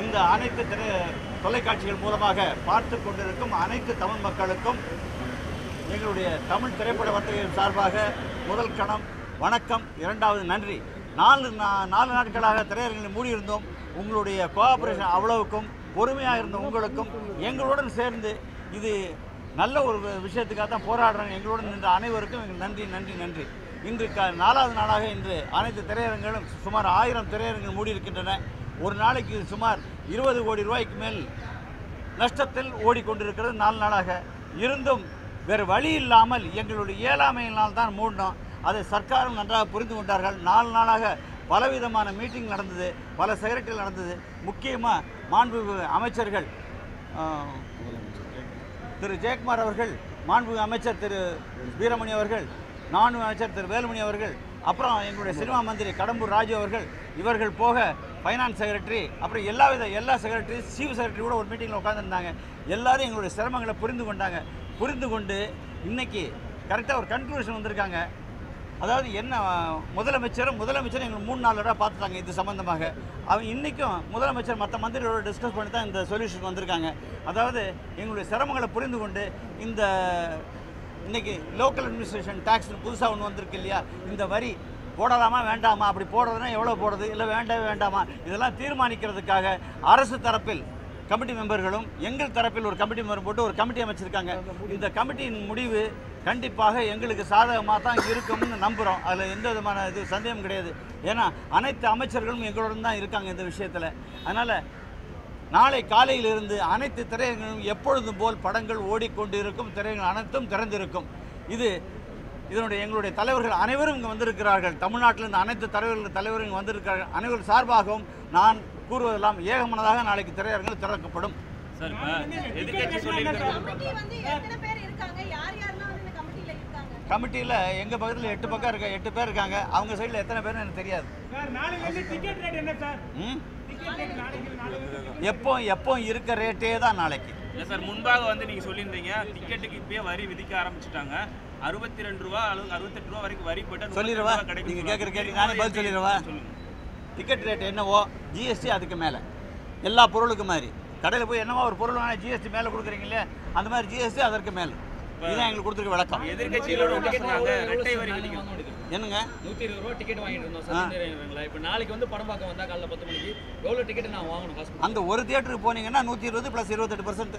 இந்த அனைத்து திரை தொலைக்காட்சிகள் மூலமாக பார்த்து கொண்டிருக்கும் அனைத்து தமிழ் மக்களுக்கும் எங்களுடைய தமிழ் திரைப்பட வர்த்தகத்தின் சார்பாக முதல் கணம் வணக்கம் இரண்டாவது நன்றி நாலு நா- நாலு நாட்களாக திரையரங்களை மூடியிருந்தோம் உங்களுடைய கோஆபரேஷன் அவ்வளவுக்கும் பொறுமையாக இருந்த உங்களுக்கும் எங்களுடன் சேர்ந்து இது நல்ல ஒரு வி- விஷயத்துக்காக தான் போராடுறாங்க எங்களுடன் நின்ற அனைவருக்கும் எங்கள் நன்றி நன்றி நன்றி இன்று க நாலாவது நாளாக இன்று அனைத்து திரையரங்களும் சுமார் ஆயிரம் திரையரங்குகள் மூடியிருக்கின்றன ஒரு நாளைக்கு சுமார் இருபது கோடி ரூபாய்க்கு மேல் நஷ்டத்தில் ஓடிக்கொண்டிருக்கிறது நாலு நாளாக இருந்தும் வேறு வழி இல்லாமல் எங்களுடைய இயலாமையினால் தான் மூடினோம் அதை சர்க்காரும் நன்றாக புரிந்து கொண்டார்கள் நாலு நாளாக பலவிதமான மீட்டிங் நடந்தது பல செக்ரட்டரிகள் நடந்தது முக்கியமாக மாண்புமிகு அமைச்சர்கள் ஆஹ், திரு ஜெயக்குமார் அவர்கள் மாண்புமிகு அமைச்சர் திரு வீரமணி அவர்கள் நானு அமைச்சர் திரு வேலுமணி அவர்கள் அப்புறம் எங்களுடைய சினிமா மந்திரி கடம்பூர் ராஜு அவர்கள் இவர்கள் போக ஃபைனான்ஸ் செக்ரட்டரி அப்புறம் எல்லா வித எல்லா செக்ரட்டரி சீஃப் செக்ரட்டரி கூட ஒரு மீட்டிங்கில் உட்காந்துருந்தாங்க எல்லாரும் எங்களுடைய சிரமங்களை புரிந்து கொண்டாங்க புரிந்து கொண்டு இன்னைக்கு கரெக்டாக ஒரு கன்க்ளூஷன் வந்திருக்காங்க அதாவது என்ன அஹ், முதலமைச்சரும் முதலமைச்சரும் எங்களுக்கு மூணு நாலு தடவை பார்த்துட்டாங்க இது சம்பந்தமாக அவங்க இன்றைக்கும் முதலமைச்சர் மற்ற மந்திரிகளோட டிஸ்கஸ் பண்ணி தான் இந்த சொல்யூஷன் வந்திருக்காங்க அதாவது எங்களுடைய சிரமங்களை புரிந்து கொண்டு இந்த இன்னைக்கு லோக்கல் அட்மினிஸ்ட்ரேஷன் டேக்ஸ் புதுசாக ஒன்று வந்திருக்கு இல்லையா இந்த வரி போடலாமா வேண்டாமா அப்படி போடுறதுனா எவ்வளோ போடுறது இல்லை வேண்டவே வேண்டாமா இதெல்லாம் தீர்மானிக்கிறதுக்காக அரசு தரப்பில் கமிட்டி மெம்பர்களும் எங்கள் தரப்பில் ஒரு கமிட்டி மெம்பர் போட்டு ஒரு கமிட்டி அமைச்சிருக்காங்க இந்த கமிட்டியின் முடிவு கண்டிப்பாக எங்களுக்கு சாதகமாக தான் இருக்கும்னு நம்புகிறோம் அதில் எந்த விதமான இது சந்தேகம் கிடையாது ஏன்னா அனைத்து அமைச்சர்களும் எங்களுடன் தான் இருக்காங்க இந்த விஷயத்தில் அதனால் நாளை காலையிலிருந்து அனைத்து திரையரங்களும் எப்பொழுதும் போல் படங்கள் ஓடிக்கொண்டிருக்கும் திரையரங்கள் அனைத்தும் திறந்திருக்கும் இது இதனுடைய எங்களுடைய தலைவர்கள் அனைவரும் இங்கே வந்திருக்கிறார்கள் தமிழ்நாட்டிலிருந்து அனைத்து தலைவர்கள் தலைவரும் இங்கே வந்திருக்கிறார்கள் அனைவரும் சார்பாகவும் நான் கூறுவதெல்லாம் ஏகமனதாக நாளைக்கு திரையரங்குகள் திறக்கப்படும் சார் இப்ப எதிர்க்கட்சி சொல்லியிருக்காங்க கமிட்டி வந்து எத்தனை பேர் இருக்காங்க யார் யாரெல்லாம் வந்து இந்த கமிட்டில இருக்காங்க கமிட்டியில் எங்கள் பக்கத்தில் எட்டு பக்கம் இருக்க எட்டு பேர் இருக்காங்க அவங்க சைடில் எத்தனை பேர்னு எனக்கு தெரியாது சார் நாளைக்கு வந்து டிக்கெட் ரேட் என்ன சார் ம் டிக்கெட் ரேட் நாளைக்கு நாளைக்கு எப்போ எப்போ இருக்க ரேட்டே தான் நாளைக்கு இல்ல சார் முன்பாக வந்து நீங்க சொல்லியிருந்தீங்க டிக்கெட்டுக்கு இப்பயே வரி விதிக்க ஆரம்பிச்சிட்டாங்க அறுபத்தி ரெண்டு ரூபா அல்லது அறுபத்தெட்டு ரூபா வரைக்கும் வரி போட்டு சொல்லிடவா? நீங்க கேக்குற கேள்வி நானே பதில் சொல்லிடவா? சொல்லுங்க டிக்கெட் ரேட் என்னவோ ஜிஎஸ்டி அதுக்கு மேலே எல்லா பொருளுக்கும் மாதிரி கடையில் போய் என்னவோ ஒரு பொருள் வேணால் ஜிஎஸ்டி மேலே கொடுக்குறீங்களே அந்த மாதிரி ஜிஎஸ்டி அதற்கு மேலே இதுதான் எங்களுக்கு கொடுத்துருக்க விளக்கம் எதிர்க்கட்சிகளோட என்ன சொன்னாங்க ரெட்டை வரி விதிக்கணும் என்னங்க நூற்றி இருபது ரூபா டிக்கெட் வாங்கிட்டு இருந்தோம் ஆ. சார் இப்போ நாளைக்கு வந்து படம் பார்க்க வந்தா காலைல பத்து மணிக்கு எவ்வளோ டிக்கெட் நான் வாங்கணும் காசு அந்த ஒரு தியேட்டருக்கு போனீங்கன்னா நூற்றி இருபது ப்ளஸ் இருபத்தெட்டு பர்சன்ட்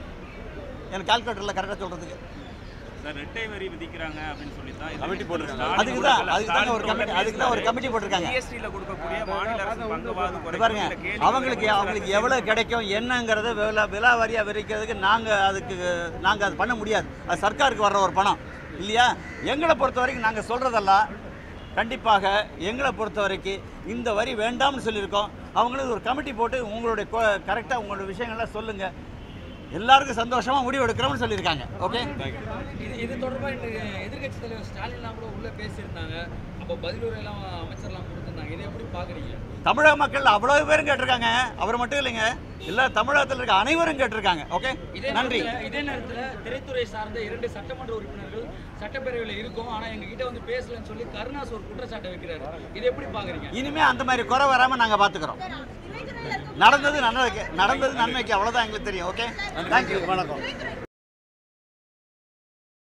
எனக்கு கால்குலேட்டரில் கரெக்டாக சொல்கிறதுக்கு சார் ரெட்டை வரி விதிக்கிறாங்க அப்படின்னு சொல்லி தான் கமிட்டி போட்டிருக்காங்க. அதுக்கு தான் அதுக்கு தாங்க ஒரு கமிட்டி அதுக்கு தான் ஒரு கமிட்டி போட்டிருக்காங்க ஜிஎஸ்டியில் கொடுக்கக்கூடிய மாநில அரசு பங்குவாது இது குறைக்கும் பாருங்க இந்த கேள்வி அவங்களுக்கு அவங்களுக்கு எவ்வளோ கிடைக்கும் என்னங்கிறத விலை விலா வரியாக விரிக்கிறதுக்கு நாங்கள் அதுக்கு நாங்கள் அது பண்ண முடியாது அது சர்க்காருக்கு வர்ற ஒரு பணம் இல்லையா எங்களை பொறுத்த வரைக்கும் நாங்கள் சொல்கிறதெல்லாம் கண்டிப்பாக எங்களை பொறுத்த வரைக்கும் இந்த வரி வேண்டாம்னு சொல்லியிருக்கோம் அவங்களுக்கு ஒரு கமிட்டி போட்டு உங்களுடைய கரெக்டாக உங்களுடைய விஷயங்கள்லாம் சொல்லுங்கள் எல்லாருக்கும் சந்தோஷமாக முடிவு எடுக்கிறோம்னு சொல்லியிருக்காங்க ஓகே இது இது தொடர்பாக இன்று எதிர்க்கட்சி தலைவர் ஸ்டாலின்லாம் கூட உள்ளே பேசியிருந்தாங்க அப்போ பதிலுரையெல்லாம் அமைச்சர்லாம் கொடுத்துருந்தாங்க இதை எப்படி பார்க்குறீங்க தமிழக மக்கள் அவ்வளோ பேரும் கேட்டிருக்காங்க அவர் மட்டும் இல்லைங்க எல்லா தமிழகத்தில் இருக்க அனைவரும் கேட்டிருக்காங்க ஓகே இதே நன்றி நேரத்தில் இதே நேரத்தில் திரைத்துறை சார்ந்த இரண்டு சட்டமன்ற உறுப்பினர்கள் சட்டப்பேரவையில் இருக்கும் ஆனால் எங்ககிட்ட வந்து பேசலன்னு சொல்லி கருணாஸ் ஒரு குற்றச்சாட்டை வைக்கிறாரு இதை எப்படி பார்க்குறீங்க இனிமே அந்த மாதிரி குறை வராமல் நாங்கள் பார்த்துக்குறோம் திரைத்துறையில இருக்க நடந்தது நன்மைக்கு நடந்தது நன்மைக்கு அவ்வளோதான் எங்களுக்கு தெரியும் ஓகே தேங்க்யூ வணக்கம் திரைத்துறை